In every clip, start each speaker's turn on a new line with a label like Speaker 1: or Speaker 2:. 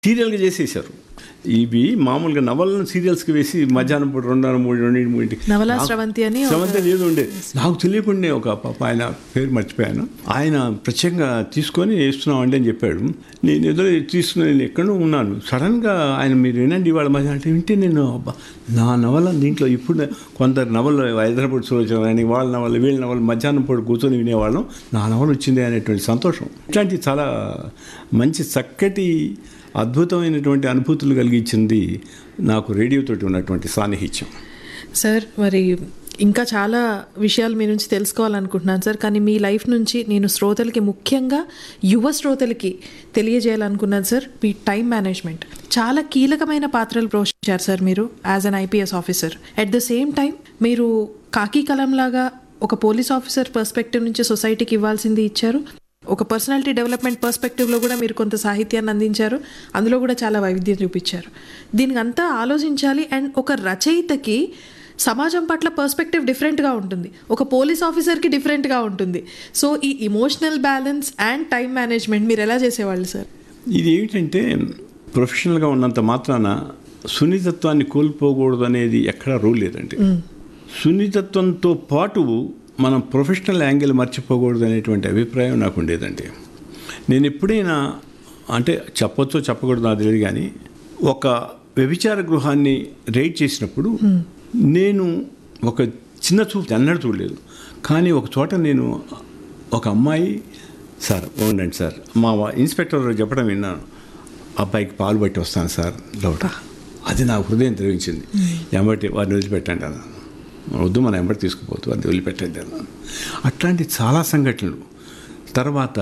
Speaker 1: సీరియల్గా చేసేసారు ఇవి మామూలుగా నవలను సీరియల్స్కి వేసి మధ్యాహ్నం పూట రెండున్నర మూడు రెండింటి మూడింటికి
Speaker 2: నవలా
Speaker 1: నాకు-
Speaker 2: స్రవంతి అని ఒక-
Speaker 1: స్రవంతి అని ఏదో ఉండేది నాకు తెలియకుండా ఒక పాప ఆయన పేరు మర్చిపోయాను ఆయన ప్రత్యేకంగా తీసుకొని వేస్తున్నామండి అని చెప్పాడు నేను ఏదో తీసుకుని నేను ఎక్కడో ఉన్నాను సడన్గా ఆయన మీరు వినండి ఇవాళ మధ్య అంటే వింటే నేను అబ్బా నా నవల దీంట్లో ఇప్పుడు కొందరు నవలు హైదరాబాద్ సులోచన అని వాళ్ళ నవలు వీళ్ళ నవలు మధ్యాహ్నం పూట కూర్చొని వినేవాళ్ళం నా నవల వచ్చింది అనేటువంటి సంతోషం ఇట్లాంటి చాలా మంచి చక్కటి అద్భుతమైనటువంటి అనుభూతులు కలిగించింది నాకు రేడియోతోటి ఉన్నటువంటి సాన్నిహిత్యం
Speaker 2: సార్ మరి ఇంకా చాలా విషయాలు మీ నుంచి తెలుసుకోవాలనుకుంటున్నాను సార్ కానీ మీ లైఫ్ నుంచి నేను శ్రోతలకి ముఖ్యంగా యువ శ్రోతలకి తెలియజేయాలనుకున్నాను సార్ మీ టైం మేనేజ్మెంట్ చాలా కీలకమైన పాత్రలు పోషించారు సార్ మీరు as an IPS officer at the same time మీరు కాకి కలం లాగా ఒక పోలీస్ ఆఫీసర్ పర్స్పెక్టివ్ నుంచి సొసైటీకి ఇవ్వాల్సింది ఇచ్చారు ఒక పర్సనాలిటీ డెవలప్మెంట్ పర్స్పెక్టివ్లో కూడా మీరు కొంత సాహిత్యాన్ని అందించారు అందులో కూడా చాలా వైవిధ్యం చూపించారు దీనికి అంతా ఆలోచించాలి అండ్ ఒక రచయితకి సమాజం పట్ల పర్స్పెక్టివ్ డిఫరెంట్గా ఉంటుంది ఒక పోలీస్ ఆఫీసర్కి డిఫరెంట్గా ఉంటుంది సో ఈ emotional balance and time management మీరు ఎలా చేసేవాళ్ళు సార్
Speaker 1: ఇది ఏమిటంటే ప్రొఫెషనల్గా ఉన్నంత మాత్రాన సున్నితత్వాన్ని కోల్పోకూడదు అనేది ఎక్కడా రూల్ లేదండి సున్నితత్వంతో పాటు మనం ప్రొఫెషనల్ యాంగిల్ మర్చిపోకూడదు అనేటువంటి అభిప్రాయం నాకు ఉండేదండి నేను ఎప్పుడైనా అంటే చెప్పొచ్చో చెప్పకూడదు నాకు తెలియదు కానీ ఒక వ్యభిచార గృహాన్ని రైడ్ చేసినప్పుడు నేను ఒక చిన్న చూపు అన్నట్టు చూడలేదు కానీ ఒక చోట నేను ఒక అమ్మాయి సార్ ఉండండి సార్ మా వా- ఇన్స్పెక్టర్ చెప్పడం విన్నాను అబ్బాయికి పాలు బట్టి వస్తాను సార్ లోట అది నా హృదయం తెరిపించింది ఎంబటి వారిని వదిలిపెట్టండి అన్నాను వద్దు మన ఎంబటి తీసుకుపోతూ వారిని వదిలిపెట్టండి అన్నాను అట్లాంటి చాలా సంఘటనలు తర్వాత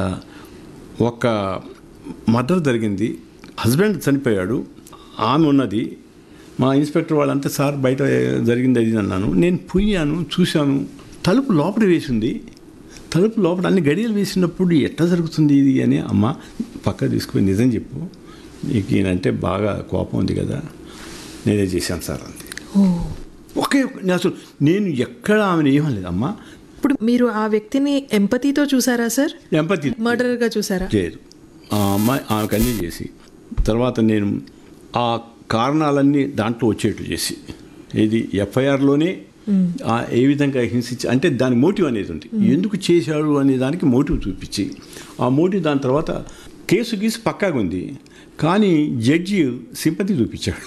Speaker 1: ఒక మర్డర్ జరిగింది హస్బెండ్ చనిపోయాడు ఆమె ఉన్నది మా ఇన్స్పెక్టర్ వాళ్ళంతా సార్ బయట జరిగింది అది ఇది అన్నాను నేను పోయాను చూశాను తలుపు లోపల వేసింది తలుపు లోపల అన్ని గడియలు వేసినప్పుడు ఎట్లా జరుగుతుంది ఇది అని అమ్మ పక్క తీసుకుని నిజం చెప్పు నీకు ఈయనంటే బాగా కోపం ఉంది కదా నేనే చేశాను సార్ అంది ఒకే ఒక్క- నేను అసలు నేను ఎక్కడ ఆమెను ఏమలేదు అమ్మ
Speaker 2: ఇప్పుడు మీరు ఆ వ్యక్తిని ఎంపతితో చూసారా సార్
Speaker 1: ఎంపతి
Speaker 2: మర్డర్గా చూసారా
Speaker 1: చేయదు ఆ అమ్మాయి ఆమెకు అన్నీ చేసి తర్వాత నేను ఆ కారణాలన్నీ దాంట్లో వచ్చేట్టు చేసి ఇది ఎఫ్ఐఆర్లోనే ఆ ఏ విధంగా హింసించి అంటే దాని మోటివ్ అనేది ఉంది ఎందుకు చేశాడు అనే దానికి మోటివ్ చూపించి ఆ మోటివ్ దాని తర్వాత కేసు గీసి పక్కాగా ఉంది కానీ జడ్జి సింపతి చూపించాడు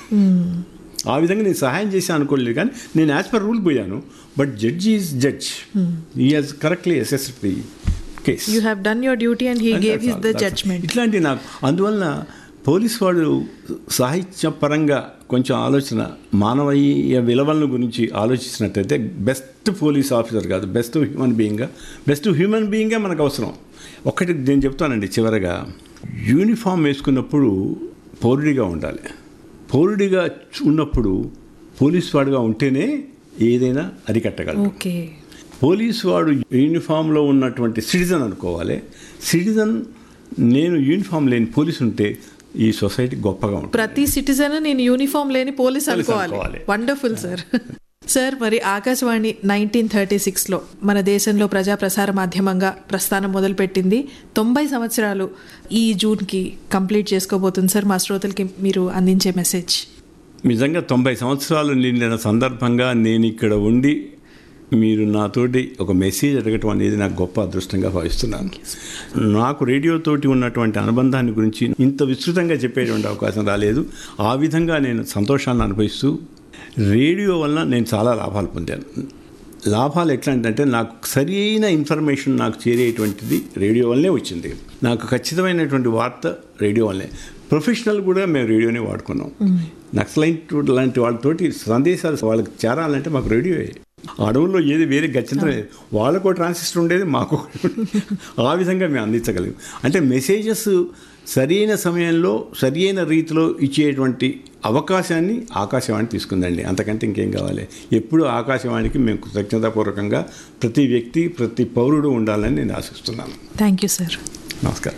Speaker 1: ఆ విధంగా నేను సహాయం చేశాను అనుకోలేదు కానీ నేను యాజ్ పర్ రూల్ పోయాను but judge is judge he has correctly assessed the case
Speaker 2: you have done your duty and he
Speaker 1: And
Speaker 2: gave
Speaker 1: that's
Speaker 2: his
Speaker 1: all,
Speaker 2: the
Speaker 1: that's all.
Speaker 2: Judgement
Speaker 1: ఇట్లాంటి నాకు అందువలన పోలీస్ వాడు సాహిత్యపరంగా కొంచెం ఆలోచన మానవీయ విలువలను గురించి ఆలోచించినట్టయితే బెస్ట్ పోలీస్ ఆఫీసర్ కాదు బెస్ట్ హ్యూమన్ బీయింగ్గా బెస్ట్ హ్యూమన్ బీయింగే మనకు అవసరం ఒకటి నేను చెప్తానండి చివరగా యూనిఫామ్ వేసుకున్నప్పుడు పౌరుడిగా ఉండాలి పౌరుడిగా ఉన్నప్పుడు పోలీస్ వాడుగా ఉంటేనే ఏదైనా అరికట్టగలరు
Speaker 2: ఓకే
Speaker 1: పోలీసు వాడు యూనిఫామ్లో ఉన్నటువంటి సిటిజన్ అనుకోవాలి సిటిజన్ నేను యూనిఫామ్ లేని పోలీసు ఉంటే ఈ సొసైటీ గొప్పగా ఉంటుంది
Speaker 2: ప్రతి సిటిజన్ నేను యూనిఫామ్ లేని పోలీస్
Speaker 1: పోలీస్
Speaker 2: అనుకోవాలి
Speaker 1: అనుకోవాలి.
Speaker 2: వండర్ఫుల్ సార్ సార్ మరి ఆకాశవాణి నైన్టీన్ థర్టీ సిక్స్లో మన దేశంలో ప్రజా ప్రసార మాధ్యమంగా ప్రస్థానం మొదలుపెట్టింది తొంభై సంవత్సరాలు ఈ జూన్కి కంప్లీట్ చేసుకోబోతుంది సార్ మా శ్రోతలకి మీరు అందించే మెసేజ్
Speaker 1: నిజంగా తొంభై సంవత్సరాలు నిండిన సందర్భంగా నేను ఇక్కడ ఉండి మీరు నాతోటి ఒక మెసేజ్ అడగటం అనేది నాకు గొప్ప అదృష్టంగా భావిస్తున్నాను నాకు రేడియోతోటి ఉన్నటువంటి అనుబంధాన్ని గురించి ఇంత విస్తృతంగా చెప్పేటువంటి అవకాశం రాలేదు ఆ విధంగా నేను సంతోషాన్ని అనుభవిస్తూ రేడియో వలన నేను చాలా లాభాలు పొందాను లాభాలు ఎట్లా అంటే నాకు సరి అయిన ఇన్ఫర్మేషన్ నాకు చేరేటువంటిది రేడియో వల్లనే వచ్చింది నాకు ఖచ్చితమైనటువంటి వార్త రేడియో వల్లే ప్రొఫెషనల్ కూడా మేము రేడియోనే వాడుకున్నాం నక్సలైట్ లాంటి వాళ్ళతోటి సందేశాలు వాళ్ళకి చేరాలంటే మాకు రేడియోయే అడవుల్లో ఏది వేరే గచ్చింతరం లేదు వాళ్ళకు ట్రాన్సిస్టర్ ఉండేది మాకు ఒకటి ఉండేది. ఆ విధంగా మేము అందించగలిగాం అంటే మెసేజెస్ సరైన సమయంలో సరైన రీతిలో ఇచ్చేటువంటి అవకాశాన్ని ఆకాశవాణి తీసుకుందండి అంతకంటే ఇంకేం కావాలి ఎప్పుడు ఆకాశవాణికి మేము కృతజ్ఞతాపూర్వకంగా ప్రతి వ్యక్తి ప్రతి పౌరుడు ఉండాలని నేను ఆశిస్తున్నాను
Speaker 2: థ్యాంక్ యూ సార్
Speaker 1: నమస్కారం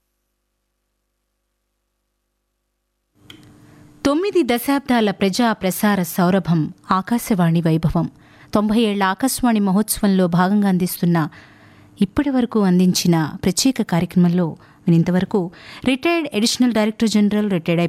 Speaker 3: తొమ్మిది దశాబ్దాల ప్రజా ప్రసార సౌరభం ఆకాశవాణి వైభవం తొంభై ఏళ్ల ఆకాశవాణి మహోత్సవంలో భాగంగా అందిస్తున్న ఇప్పటి వరకు అందించిన ప్రత్యేక కార్యక్రమంలో మీరు ఇంతవరకు retired additional director general retired